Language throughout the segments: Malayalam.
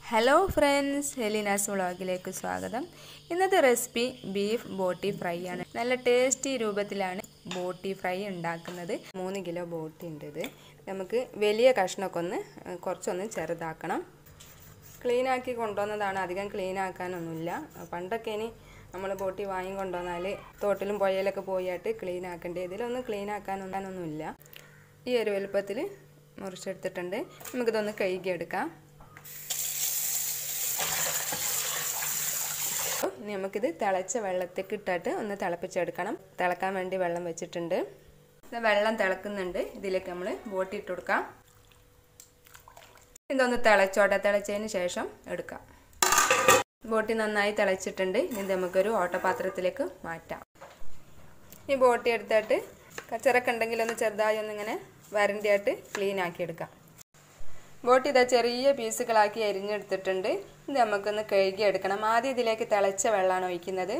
ഹലോ ഫ്രണ്ട്സ് ഹെലിനാസ് വ്ളോഗിലേക്ക് സ്വാഗതം ഇന്നത്തെ റെസിപ്പി ബീഫ് ബോട്ടി ഫ്രൈ ആണ് നല്ല ടേസ്റ്റി രൂപത്തിലാണ് ബോട്ടി ഫ്രൈ ഉണ്ടാക്കുന്നത് മൂന്ന് കിലോ ബോട്ടി ഉണ്ട് ഇത് നമുക്ക് വലിയ കഷ്ണമൊക്കെ ഒന്ന് ഏഹ്, കുറച്ചൊന്ന് ചെറുതാക്കണം ക്ലീൻ ആക്കി കൊണ്ടുവന്നതാണ് അധികം ക്ലീൻ ആക്കാനൊന്നുമില്ല പണ്ടൊക്കെ ഇനി നമ്മൾ ബോട്ടി വാങ്ങി കൊണ്ടുവന്നാൽ തോട്ടിലും പുഴയിലൊക്കെ പോയിട്ട് ക്ലീൻ ആക്കേണ്ടി ഇതിലൊന്നും ക്ലീൻ ആക്കാനൊന്നുമില്ല ഈ ഒരു വലുപ്പത്തിൽ മുറിച്ചെടുത്തിട്ടുണ്ട് നമുക്കിതൊന്ന് കഴുകിയെടുക്കാം ഇനി നമുക്കിത് തിളച്ച വെള്ളത്തേക്ക് ഇട്ടിട്ട് ഒന്ന് തിളപ്പിച്ചെടുക്കണം തിളക്കാൻ വേണ്ടി വെള്ളം വെച്ചിട്ടുണ്ട് ഇത് വെള്ളം തിളക്കുന്നുണ്ട് ഇതിലേക്ക് നമ്മൾ ബോട്ടി ഇട്ട് കൊടുക്കാം ഇതൊന്ന് തിളച്ചോട്ടെ തിളച്ചതിന് ശേഷം എടുക്കാം ബോട്ടി നന്നായി തിളച്ചിട്ടുണ്ട് ഇനി ഇത് നമുക്കൊരു ഓട്ടപാത്രത്തിലേക്ക് മാറ്റാം ഈ ബോട്ടി എടുത്തിട്ട് കച്ചറൊക്കെ ഉണ്ടെങ്കിൽ ഒന്ന് ചെറുതായി ഒന്നിങ്ങനെ വരണ്ടിയായിട്ട് ക്ലീൻ ആക്കി എടുക്കാം ബോട്ടി ഇതാ ചെറിയ പീസുകളാക്കി അരിഞ്ഞെടുത്തിട്ടുണ്ട് ഇത് നമുക്കൊന്ന് കഴുകി എടുക്കണം ആദ്യം ഇതിലേക്ക് തിളച്ച വെള്ളമാണ് ഒഴിക്കുന്നത്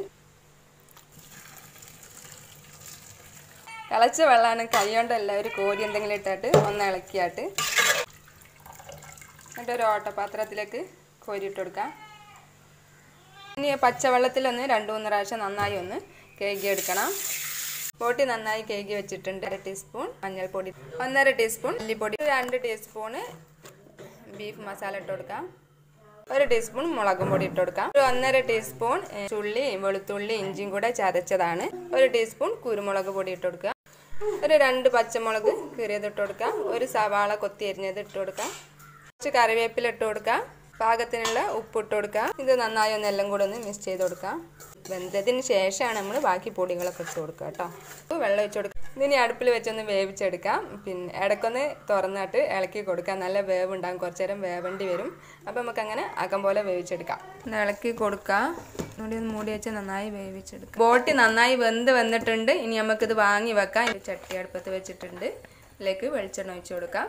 തിളച്ച വെള്ളമാണ് കൈ കൊണ്ടല്ല ഒരു കോരി എന്തെങ്കിലും ഇട്ടിട്ട് ഒന്ന് ഇളക്കിയാട്ട് എന്നിട്ട് ഒരു ഓട്ടപാത്രത്തിലേക്ക് കോരിയിട്ട് കൊടുക്കാം ഇനി പച്ചവെള്ളത്തിലൊന്ന് രണ്ട് മൂന്ന് പ്രാവശ്യം നന്നായി ഒന്ന് കേകി എടുക്കണം ബോട്ടി നന്നായി കേകി വെച്ചിട്ടുണ്ട് അര ടീസ്പൂൺ മഞ്ഞൾപ്പൊടി ഒന്നര ടീസ്പൂൺ മല്ലിപ്പൊടി രണ്ട് ടീസ്പൂണ് ബീഫ് മസാല ഇട്ട് കൊടുക്കാം ഒരു ടീസ്പൂൺ മുളകും പൊടി ഇട്ട് കൊടുക്കാം ഒരു ഒന്നര ടീസ്പൂൺ ഏ, ചുള്ളി വെളുത്തുള്ളി ഇഞ്ചിയും കൂടെ ചതച്ചതാണ് ഒരു ടീസ്പൂൺ കുരുമുളക് പൊടി ഇട്ട് കൊടുക്കുക ഒരു രണ്ട് പച്ചമുളക് കീറിയത് ഇട്ട് കൊടുക്കാം ഒരു സവാള കൊത്തി അരിഞ്ഞത് ഇട്ട് കൊടുക്കാം കുറച്ച് കറിവേപ്പില ഇട്ട് കൊടുക്കാം പാകത്തിനുള്ള ഉപ്പ് ഇട്ട് കൊടുക്കാം ഇത് നന്നായി ഒന്ന് എല്ലാം കൂടെ ഒന്ന് മിക്സ് ചെയ്ത് കൊടുക്കാം വെന്തതിന് ശേഷമാണ് നമ്മൾ ബാക്കി പൊടികളൊക്കെ ഇട്ട് കൊടുക്കുക കേട്ടോ അപ്പോൾ വെള്ളം ഒഴിച്ച് കൊടുക്കാം ഇതിനി അടുപ്പിൽ വെച്ചൊന്ന് വേവിച്ചെടുക്കാം പിന്നെ ഇടയ്ക്കൊന്ന് തുറന്നിട്ട് ഇളക്കി കൊടുക്കാം നല്ല വേവ് ഉണ്ടാകും കുറച്ച് നേരം വേവേണ്ടി വരും അപ്പോൾ നമുക്ക് അങ്ങനെ അകം പോലെ വേവിച്ചെടുക്കാം ഒന്ന് ഇളക്കി കൊടുക്കാം ഇവിടെ ഒന്ന് മൂടി വെച്ച് നന്നായി വേവിച്ചെടുക്കാം ബോട്ടി നന്നായി വെന്ത് വന്നിട്ടുണ്ട് ഇനി നമുക്കിത് വാങ്ങി വെക്കാം ഇത് ചട്ടി അടുപ്പത്ത് വെച്ചിട്ടുണ്ട് ഇതിലേക്ക് വെളിച്ചെണ്ണ ഒഴിച്ച് കൊടുക്കാം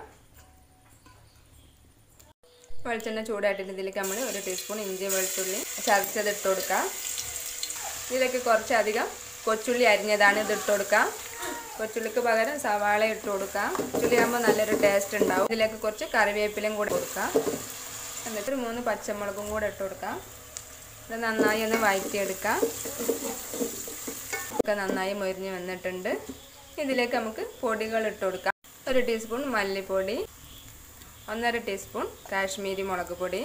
വെളിച്ചെണ്ണ ചൂടായിട്ടുണ്ട് ഇതിലേക്ക് നമ്മൾ ഒരു ടീസ്പൂൺ ഇഞ്ചി വെളുത്തുള്ളി ചതച്ചത് ഇട്ട് കൊടുക്കാം ഇതിലേക്ക് കുറച്ചധികം കൊച്ചുള്ളി അരിഞ്ഞതാണ് ഇത് ഇട്ട് കൊടുക്കാം കൊച്ചുള്ളിക്ക് പകരം സവാള ഇട്ട് കൊടുക്കാം കൊച്ചുള്ളി ആകുമ്പോൾ നല്ലൊരു ടേസ്റ്റ് ഉണ്ടാവും ഇതിലേക്ക് കുറച്ച് കറിവേപ്പിലയും കൂടെ കൊടുക്കാം എന്നിട്ട് ഒരു മൂന്ന് പച്ചമുളകും കൂടെ ഇട്ട് കൊടുക്കാം ഇത് നന്നായി ഒന്ന് വഴറ്റിയെടുക്കാം ഒക്കെ നന്നായി മൊരിഞ്ഞ് വന്നിട്ടുണ്ട് ഇതിലേക്ക് നമുക്ക് പൊടികൾ ഇട്ട് കൊടുക്കാം ഒരു ടീസ്പൂൺ മല്ലിപ്പൊടി ഒന്നര ടീസ്പൂൺ കാശ്മീരി മുളക് പൊടി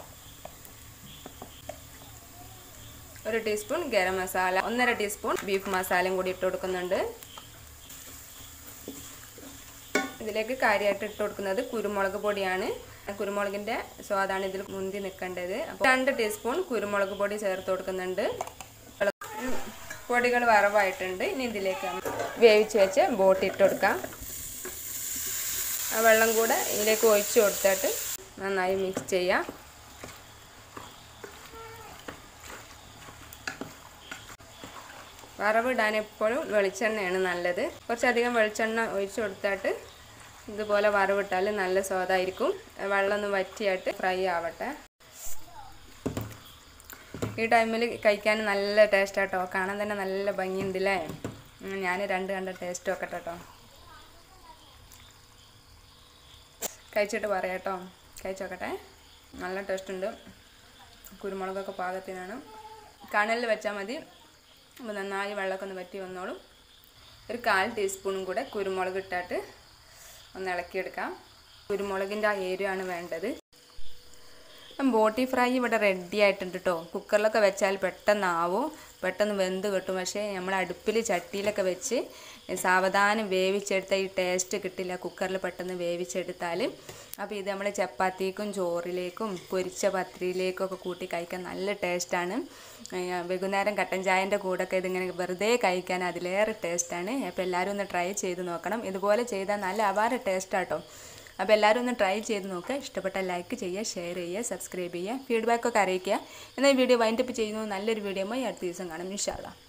ഒരു ടീസ്പൂൺ ഗരം മസാല ഒന്നര ടീസ്പൂൺ ബീഫ് മസാലയും കൂടി ഇട്ട് കൊടുക്കുന്നുണ്ട് ഇതിലേക്ക് കാര്യമായിട്ട് ഇട്ട് കൊടുക്കുന്നത് കുരുമുളക് പൊടിയാണ് കുരുമുളകിൻ്റെ സ്വാദാണ് ഇതിൽ മുന്തി നിൽക്കേണ്ടത് അപ്പോൾ രണ്ട് ടീസ്പൂൺ കുരുമുളക് പൊടി ചേർത്ത് കൊടുക്കുന്നുണ്ട് പൊടികൾ വറവായിട്ടുണ്ട് ഇനി ഇതിലേക്ക് വേവിച്ച് വെച്ച് ബോട്ട് ഇട്ട് കൊടുക്കാം ആ വെള്ളം കൂടെ ഇതിലേക്ക് ഒഴിച്ച് കൊടുത്തിട്ട് നന്നായി മിക്സ് ചെയ്യാം വറവിടാൻ എപ്പോഴും വെളിച്ചെണ്ണയാണ് നല്ലത് കുറച്ചധികം വെളിച്ചെണ്ണ ഒഴിച്ച് കൊടുത്തിട്ട് ഇതുപോലെ വറവിട്ടാൽ നല്ല സ്വാദായിരിക്കും വെള്ളം ഒന്ന് വറ്റിയായിട്ട് ഫ്രൈ ആവട്ടെ ഈ ടൈമിൽ കഴിക്കാൻ നല്ല ടേസ്റ്റ് ആട്ടോ കാണാൻ തന്നെ നല്ല ഭംഗിയുണ്ടല്ലേ ഞാൻ രണ്ട് കണ്ട ടേസ്റ്റ് നോക്കട്ടെ കേട്ടോ കഴിച്ചിട്ട് പറയാം കേട്ടോ കഴിച്ച് നോക്കട്ടെ നല്ല ടേസ്റ്റ് ഉണ്ട് കുരുമുളകൊക്കെ പാകത്തിനാണ് കണലിൽ വെച്ചാൽ മതി അപ്പോൾ നന്നായി വെള്ളമൊക്കെ ഒന്ന് വറ്റി വന്നോളും ഒരു കാൽ ടീസ്പൂണും കൂടെ കുരുമുളക് ഇട്ടിട്ട് ഒന്ന് ഇളക്കിയെടുക്കാം കുരുമുളകിൻ്റെ ആ എരിവാണ് വേണ്ടത് ബോട്ടി ഫ്രൈ ഇവിടെ റെഡി ആയിട്ടുണ്ട് കേട്ടോ കുക്കറിലൊക്കെ വെച്ചാൽ പെട്ടെന്നാവും പെട്ടെന്ന് വെന്ത് കിട്ടും പക്ഷേ നമ്മൾ അടുപ്പിൽ ചട്ടിയിലൊക്കെ വെച്ച് സാവധാനം വേവിച്ചെടുത്ത ഈ ടേസ്റ്റ് കിട്ടില്ല കുക്കറിൽ പെട്ടെന്ന് വേവിച്ചെടുത്താൽ അപ്പോൾ ഇത് നമ്മൾ ചപ്പാത്തിക്കും ചോറിലേക്കും പൊരിച്ച പത്രിയിലേക്കും ഒക്കെ കൂട്ടി കഴിക്കാൻ നല്ല ടേസ്റ്റാണ് വൈകുന്നേരം കട്ടൻ ചായൻ്റെ കൂടെയൊക്കെ ഇതിങ്ങനെ വെറുതെ കഴിക്കാൻ അതിലേറെ ടേസ്റ്റാണ് അപ്പോൾ എല്ലാവരും ഒന്ന് ട്രൈ ചെയ്ത് നോക്കണം ഇതുപോലെ ചെയ്താൽ നല്ല അപാര ടേസ്റ്റാട്ടോ അപ്പോൾ എല്ലാവരും ഒന്ന് ട്രൈ ചെയ്ത് നോക്കുക ഇഷ്ടപ്പെട്ട ലൈക്ക് ചെയ്യുക ഷെയർ ചെയ്യുക സബ്സ്ക്രൈബ് ചെയ്യുക ഫീഡ്ബാക്കൊക്കെ അറിയിക്കുക എന്നാൽ ഈ വീഡിയോ വൈൻഡപ്പ് ചെയ്യുന്നു നല്ലൊരു വീഡിയോ അടുത്ത ദിവസം കാണാം ഇൻഷാല്ലാ